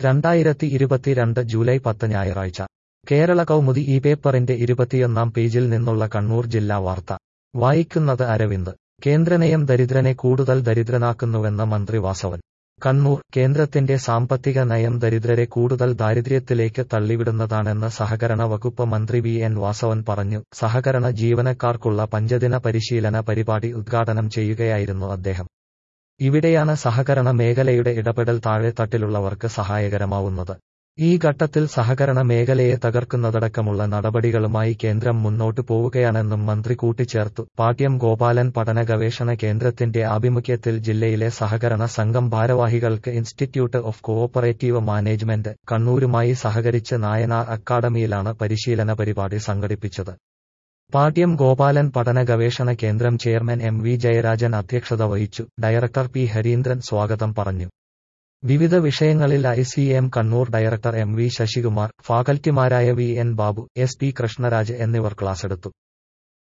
രണ്ടായിരത്തി ഇരുപത്തിരണ്ട് ജൂലൈ പത്ത് ഞായറാഴ്ച കേരള കൗമുദി ഈ പേപ്പറിന്റെ ഇരുപത്തിയൊന്നാം പേജിൽ നിന്നുള്ള കണ്ണൂർ ജില്ലാ വാർത്ത വായിക്കുന്നത് അരവിന്ദ് കേന്ദ്രനയം ദരിദ്രനെ കൂടുതൽ ദരിദ്രനാക്കുന്നുവെന്ന് മന്ത്രി വാസവൻ കണ്ണൂർ കേന്ദ്രത്തിന്റെ സാമ്പത്തിക നയം ദരിദ്രരെ കൂടുതൽ ദാരിദ്ര്യത്തിലേക്ക് തള്ളിവിടുന്നതാണെന്ന് സഹകരണ വകുപ്പ് മന്ത്രി വി എൻ വാസവൻ പറഞ്ഞു സഹകരണ ജീവനക്കാർക്കുള്ള പഞ്ചദിന പരിശീലന പരിപാടി ഉദ്ഘാടനം ചെയ്യുകയായിരുന്നു അദ്ദേഹം ഇവിടെയാണ് സഹകരണ മേഖലയുടെ ഇടപെടൽ താഴെത്തട്ടിലുള്ളവർക്ക് സഹായകരമാവുന്നത് ഈ ഘട്ടത്തിൽ സഹകരണ മേഖലയെ തകർക്കുന്നതടക്കമുള്ള നടപടികളുമായി കേന്ദ്രം മുന്നോട്ടു പോവുകയാണെന്നും മന്ത്രി കൂട്ടിച്ചേർത്തു പാട്യം ഗോപാലൻ പഠന ഗവേഷണ കേന്ദ്രത്തിന്റെ ആഭിമുഖ്യത്തിൽ ജില്ലയിലെ സഹകരണ സംഘം ഭാരവാഹികൾക്ക് ഇൻസ്റ്റിറ്റ്യൂട്ട് ഓഫ് കോഓപ്പറേറ്റീവ് മാനേജ്മെന്റ് കണ്ണൂരുമായി സഹകരിച്ച് നായനാർ അക്കാദമിയിലാണ് പരിശീലന പരിപാടി സംഘടിപ്പിച്ചത് പാട്യം ഗോപാലൻ പഠന ഗവേഷണ കേന്ദ്രം ചെയർമാൻ എം വി ജയരാജൻ അധ്യക്ഷത വഹിച്ചു ഡയറക്ടർ പി ഹരീന്ദ്രൻ സ്വാഗതം പറഞ്ഞു വിവിധ വിഷയങ്ങളിൽ I C M Kannur director M V Sasikumar ഫാക്കൽറ്റിമാരായ V N Babu S P Krishnaraj എന്നിവർ ക്ലാസെടുത്തു